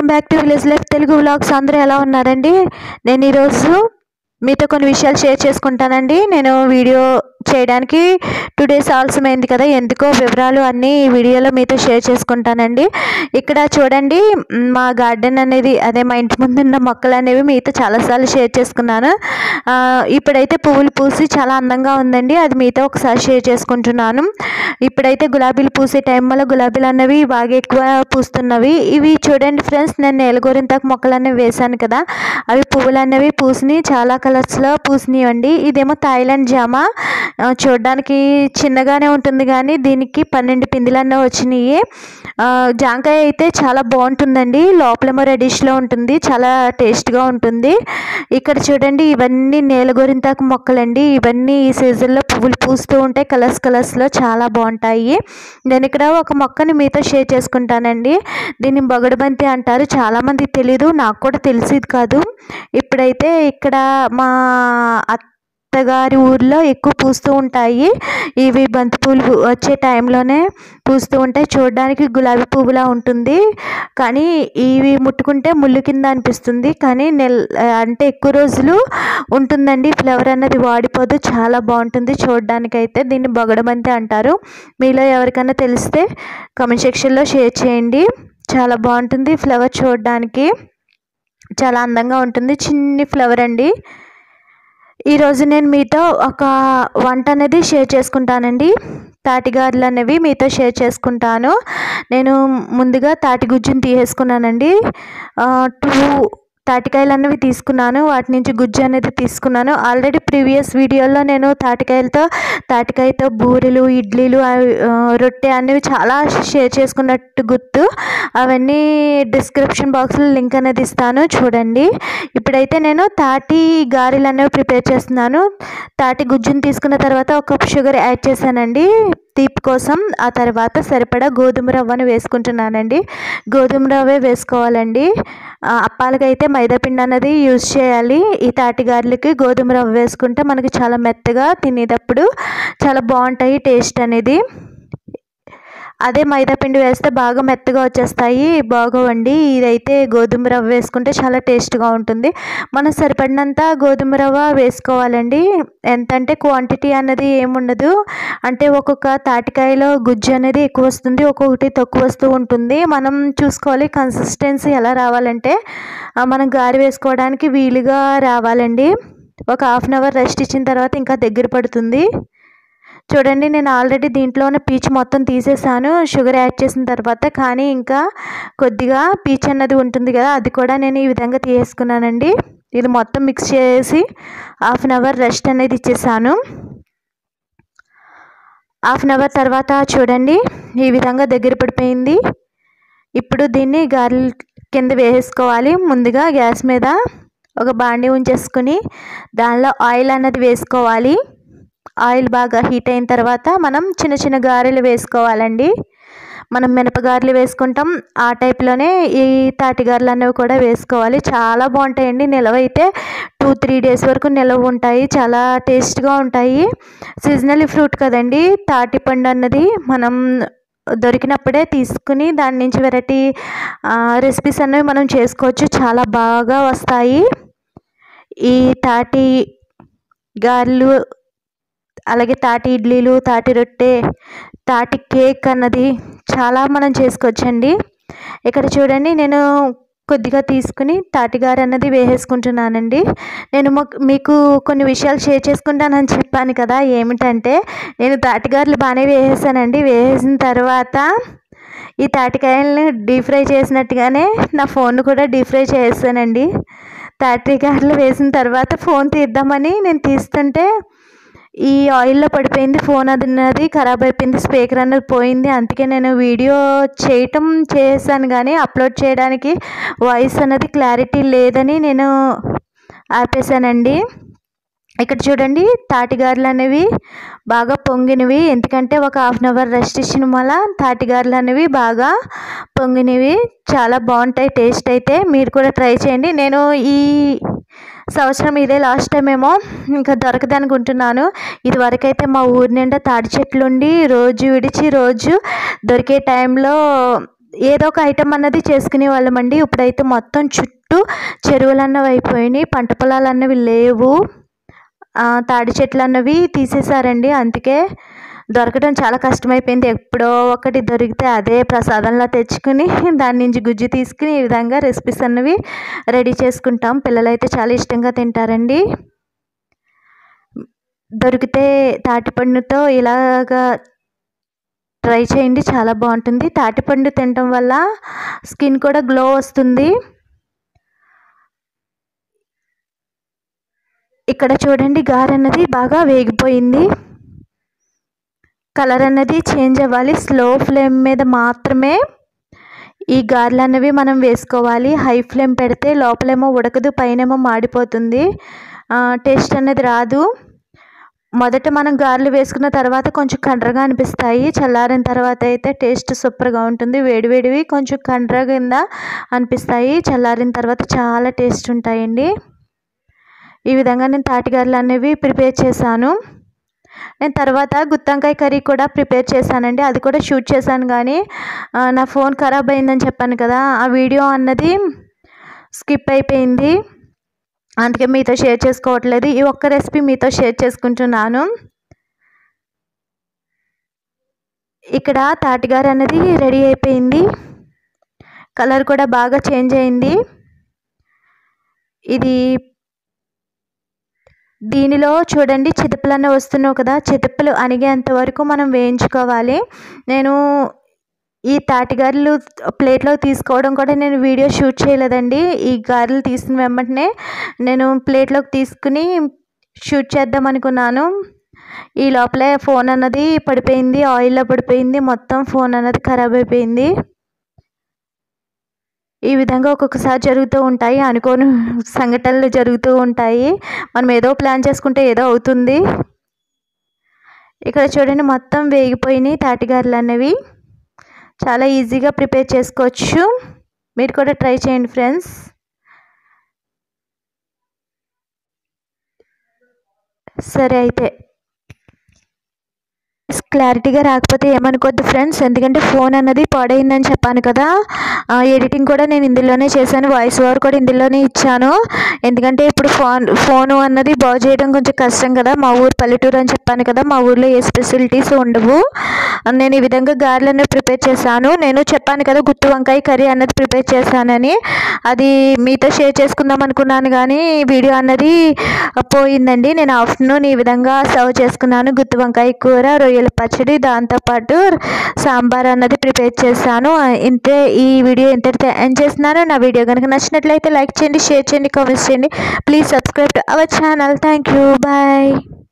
welcome back to village life Telugu vlogs అందరూ ఎలా ఉన్నారండి నేను ఈరోజు మీతో కొన్ని విషయాలు షేర్ చేసుకుంటానండి నేను వీడియో చేయడానికి టూ డేస్ ఆలస్యమైంది కదా ఎందుకో వివరాలు అన్నీ ఈ వీడియోలో మీతో షేర్ చేసుకుంటానండి ఇక్కడ చూడండి మ్, మా గార్డెన్ అనేది అదే మా ఇంటి ముందు ఉన్న మొక్కలు అనేవి మీతో చాలాసార్లు షేర్ చేసుకున్నాను ఆ, ఇప్పుడైతే పువ్వులు పూసి చాలా అందంగా ఉందండి అది మీతో ఒకసారి షేర్ చేసుకుంటున్నాను ఇప్పుడైతే గులాబీలు పూసే టైంలో గులాబీలు అన్నవి బాగా ఎక్కువ పూస్తున్నవి ఇవి చూడండి ఫ్రెండ్స్ నేను నేలగోరింతాకు మొక్కలు అనేవి వేశాను కదా అవి పువ్వులు అనేవి పూసినాయి చాలా కలర్స్లో పూసినాయండి ఇదేమో థాయిలాండ్ జామ ఆ, చూడడానికి చిన్నగానే ఉంటుంది కానీ దీనికి పన్నెండు పిందులు అన్నీ వచ్చినాయి ఆ, జాంకాయ అయితే చాలా బాగుంటుందండి లోపలేమో రెడిష్లో ఉంటుంది చాలా టేస్ట్గా ఉంటుంది ఇక్కడ చూడండి ఇవన్నీ నేలగోరింతాకు మొక్కలండి ఇవన్నీ ఈ సీజన్లో పువ్వులు పూస్తూ ఉంటాయి కలర్స్ కలర్స్లో చాలా బాగుంటాయి నేను ఇక్కడ ఒక మొక్కని మీతో షేర్ చేసుకుంటానండి దీన్ని బొగడబంతి అంటారు చాలామందికి తెలీదు నాకు కూడా తెలిసేది కాదు ఇప్పుడైతే ఇక్కడ మా అత్తగారి ఊర్లో ఎక్కువ పూస్తూ ఉంటాయి ఇవి బంతి పూలు వచ్చే టైంలోనే పూస్తూ ఉంటాయి చూడడానికి గులాబీ పువ్వులా ఉంటుంది కానీ ఇవి ముట్టుకుంటే ముళ్ళు కింద అనిపిస్తుంది కానీ నెల్ అంటే ఎక్కువ రోజులు ఉంటుందండి ఫ్లవర్ అన్నది వాడిపోదు చాలా బాగుంటుంది చూడడానికి అయితే దీన్ని బొగడబంతి అంటారు మీలో ఎవరికైనా తెలిస్తే కామెంట్ సెక్షన్లో షేర్ చేయండి చాలా బాగుంటుంది ఫ్లవర్ చూడడానికి చాలా అందంగా ఉంటుంది చిన్ని ఫ్లవర్ అండి ఈరోజు నేను మీతో ఒక వంట అనేది షేర్ చేసుకుంటానండి తాటిగారులు అనేవి మీతో షేర్ చేసుకుంటాను నేను ముందుగా తాటి గుజ్జుని తీసేసుకున్నానండి టూ తాటికాయలు అనేవి తీసుకున్నాను వాటి నుంచి గుజ్జు అనేది తీసుకున్నాను ఆల్రెడీ ప్రీవియస్ వీడియోలో నేను తాటికాయలతో తాటికాయతో బూరెలు ఇడ్లీలు అవి, ఆ, రొట్టె అనేవి చాలా షేర్ చేసుకున్నట్టు గుర్తు అవన్నీ డిస్క్రిప్షన్ బాక్స్లో లింక్ అనేది ఇస్తాను చూడండి ఇప్పుడైతే నేను తాటి గారెలు అనేవి ప్రిపేర్ చేస్తున్నాను తాటి గుజ్జుని తీసుకున్న తర్వాత ఒక కప్ షుగర్ యాడ్ చేశానండి తీపి కోసం ఆ తర్వాత సరిపడా గోధుమ రవ్వను వేసుకుంటున్నానండి గోధుమ రవ్వే వేసుకోవాలండి ఆ, అప్పాలకైతే మైదా పిండి అనేది యూజ్ చేయాలి ఈ తాటి గారెలకి గోధుమ రవ్వ వేసుకుంటే మనకి చాలా మెత్తగా తినేటప్పుడు చాలా బాగుంటాయి టేస్ట్ అనేది అదే మైదా పిండి వేస్తే బాగా మెత్తగా వచ్చేస్తాయి బాగోవండి ఇదైతే గోధుమ రవ్వ వేసుకుంటే చాలా టేస్ట్గా ఉంటుంది మనం సరిపడినంత గోధుమ రవ్వ వేసుకోవాలండి ఎంత అంటే క్వాంటిటీ అన్నది ఏముండదు అంటే ఒక్కొక్క తాటికాయలో గుజ్జు అనేది ఎక్కువ వస్తుంది ఒక్కొక్కటి తక్కువ వస్తూ ఉంటుంది మనం చూసుకోవాలి కన్సిస్టెన్సీ ఎలా రావాలంటే ఆ, మనం గారి వేసుకోవడానికి వీలుగా రావాలండి ఒక హాఫ్ అన్ అవర్ రెస్ట్ ఇచ్చిన తర్వాత ఇంకా దగ్గర పడుతుంది చూడండి నేను ఆల్రెడీ దీంట్లోనే పీచు మొత్తం తీసేసాను షుగర్ యాడ్ చేసిన తర్వాత కానీ ఇంకా కొద్దిగా పీచు అన్నది ఉంటుంది కదా అది కూడా నేను ఈ విధంగా తీసేసుకున్నానండి ఇది మొత్తం మిక్స్ చేసి హాఫ్ అన్ అవర్ రెస్ట్ అనేది ఇచ్చేసాను హాఫ్ అన్ అవర్ తర్వాత చూడండి ఈ విధంగా దగ్గర పడిపోయింది ఇప్పుడు దీన్ని గారెల కింద వేసేసుకోవాలి ముందుగా గ్యాస్ మీద ఒక బాండి ఉంచేసుకుని దానిలో ఆయిల్ అన్నది వేసుకోవాలి ఆయిల్ బాగా హీట్ అయిన తర్వాత మనం చిన్న చిన్న గారెలు వేసుకోవాలండి మనం మినపగారెలు వేసుకుంటాం ఆ టైప్లోనే ఈ తాటిగారెలు అనేవి కూడా వేసుకోవాలి చాలా బాగుంటాయండి నిలవ అయితే టూ త్రీ డేస్ వరకు నిలవ ఉంటాయి చాలా టేస్ట్గా ఉంటాయి సీజనల్ ఫ్రూట్ కదండి తాటి పండు అన్నది మనం దొరికినప్పుడే తీసుకుని దాని నుంచి వెరైటీ రెసిపీస్ అనేవి మనం చేసుకోవచ్చు చాలా బాగా వస్తాయి ఈ తాటి గారెలు అలాగే తాటి ఇడ్లీలు తాటి రొట్టె తాటి కేక్ అన్నది చాలా మనం చేసుకోవచ్చండి ఇక్కడ చూడండి నేను కొద్దిగా తీసుకుని తాటిగార అన్నది వేసేసుకుంటున్నానండి నేను మొక్- మీకు కొన్ని విషయాలు షేర్ చేసుకుంటానని చెప్పాను కదా ఏమిటంటే నేను తాటిగారలు బాగానే వేసేసానండి వేసేసిన తర్వాత ఈ తాటికాయలను డీప్ ఫ్రై చేసినట్టుగానే నా ఫోన్ కూడా డీప్ ఫ్రై చేసానండి తాటికాయలు వేసిన తర్వాత ఫోన్ తీద్దామని నేను తీస్తుంటే ఈ ఆయిల్లో పడిపోయింది ఫోన్ అది ఉన్నది ఖరాబ్ అయిపోయింది స్పీకర్ అన్నది పోయింది అందుకే నేను వీడియో చేయటం చేశాను కానీ అప్లోడ్ చేయడానికి వాయిస్ అన్నది క్లారిటీ లేదని నేను ఆపేసానండి ఇక్కడ చూడండి తాటిగారెలు అనేవి బాగా పొంగినవి ఎందుకంటే ఒక హాఫ్ అన్ అవర్ రెస్ట్ ఇచ్చిన వల్ల తాటిగారెలు అనేవి బాగా పొంగినవి చాలా బాగుంటాయి టేస్ట్ అయితే మీరు కూడా ట్రై చేయండి నేను ఈ సంవత్సరం ఇదే లాస్ట్ టైం ఏమో ఇంకా దొరకదు అనుకుంటున్నాను ఇది వరకైతే మా ఊరి నిండా తాటి చెట్లు ఉండి రోజు విడిచి రోజు దొరికే టైంలో ఏదో ఒక ఐటమ్ అన్నది చేసుకునే వాళ్ళమండి ఇప్పుడైతే మొత్తం చుట్టూ చెరువులు అన్నవి అయిపోయినాయి పంట పొలాలు అన్నవి లేవు ఆ, తాడి చెట్లు అన్నవి తీసేశారండి అందుకే దొరకడం చాలా కష్టమైపోయింది ఎప్పుడో ఒకటి దొరికితే అదే ప్రసాదంలా తెచ్చుకుని దాని నుంచి గుజ్జు తీసుకుని ఈ విధంగా రెసిపీస్ అన్నవి రెడీ చేసుకుంటాం పిల్లలైతే చాలా ఇష్టంగా తింటారండి దొరికితే తాటిపండుతో ఇలాగా ట్రై చేయండి చాలా బాగుంటుంది తాటిపండు తినటం వల్ల స్కిన్ కూడా గ్లో వస్తుంది ఇక్కడ చూడండి గారె అన్నది బాగా వేగిపోయింది కలర్ అన్నది చేంజ్ అవ్వాలి స్లో ఫ్లేమ్ మీద మాత్రమే ఈ గారెలు అనేవి మనం వేసుకోవాలి హై ఫ్లేమ్ పెడితే లోపలేమో ఉడకదు పైనేమో మాడిపోతుంది టేస్ట్ అనేది రాదు మొదట మనం గారెలు వేసుకున్న తర్వాత కొంచెం కండ్రగా అనిపిస్తాయి చల్లారిన తర్వాత అయితే టేస్ట్ సూపర్గా ఉంటుంది వేడివేడివి కొంచెం కండ్ర కింద అనిపిస్తాయి చల్లారిన తర్వాత చాలా టేస్ట్ ఉంటాయండి ఈ విధంగా నేను తాటిగారెలు అనేవి ప్రిపేర్ చేశాను నేను తర్వాత గుత్తంకాయ కర్రీ కూడా ప్రిపేర్ చేశానండి అది కూడా షూట్ చేశాను కానీ ఆ, నా ఫోన్ ఖరాబ్ అయిందని చెప్పాను కదా ఆ వీడియో అన్నది స్కిప్ అయిపోయింది అందుకే మీతో షేర్ చేసుకోవట్లేదు ఈ ఒక్క రెసిపీ మీతో షేర్ చేసుకుంటున్నాను ఇక్కడ తాటిగార అనేది రెడీ అయిపోయింది కలర్ కూడా బాగా చేంజ్ అయింది ఇది దీనిలో చూడండి చితుపులన్నీ వస్తున్నావు కదా చితుపులు అణిగేంత వరకు మనం వేయించుకోవాలి నేను ఈ తాటిగారెలు ప్లేట్లో తీసుకోవడం కూడా నేను వీడియో షూట్ చేయలేదండి ఈ గారెలు తీసిన వెంబటనే నేను ప్లేట్లోకి తీసుకుని షూట్ చేద్దాం అనుకున్నాను ఈ లోపలే ఫోన్ అన్నది పడిపోయింది ఆయిల్లో పడిపోయింది మొత్తం ఫోన్ అన్నది ఖరాబ్ అయిపోయింది ఈ విధంగా ఒక్కొక్కసారి జరుగుతూ ఉంటాయి అనుకోని సంఘటనలు జరుగుతూ ఉంటాయి మనం ఏదో ప్లాన్ చేసుకుంటే ఏదో అవుతుంది ఇక్కడ చూడండి మొత్తం వేగిపోయినాయి తాటిగారెలు అనేవి చాలా ఈజీగా ప్రిపేర్ చేసుకోవచ్చు మీరు కూడా ట్రై చేయండి ఫ్రెండ్స్ సరే అయితే క్లారిటీగా రాకపోతే ఏమనుకోద్దు ఫ్రెండ్స్ ఎందుకంటే ఫోన్ అన్నది పాడైందని చెప్పాను కదా ఆ, ఎడిటింగ్ కూడా నేను ఇందులోనే చేశాను వాయిస్ ఓవర్ కూడా ఇందులోనే ఇచ్చాను ఎందుకంటే ఇప్పుడు ఫోన్ ఫోన్ అన్నది బాగు చేయడం కొంచెం కష్టం కదా మా ఊరు పల్లెటూరు అని చెప్పాను కదా మా ఊర్లో ఏ ఫెసిలిటీస్ ఉండవు నేను ఈ విధంగా గారెలు అనేవి ప్రిపేర్ చేశాను నేను చెప్పాను కదా గుత్తి వంకాయ కర్రీ అన్నది ప్రిపేర్ చేశానని అది మీతో షేర్ చేసుకుందాం అనుకున్నాను కానీ వీడియో అన్నది పోయిందండి నేను ఆఫ్టర్నూన్ ఈ విధంగా సర్వ్ చేసుకున్నాను గుత్తి వంకాయ కూర రొయ్యల పచ్చడి దాంతోపాటు సాంబార్ అన్నది ప్రిపేర్ చేశాను ఇంతే ఈ వీడియో ఇంతటితో ఎండ్ చేస్తున్నాను నా వీడియో కనుక నచ్చినట్లయితే లైక్ చేయండి షేర్ చేయండి కామెంట్స్ చేయండి please subscribe to our channel thank you bye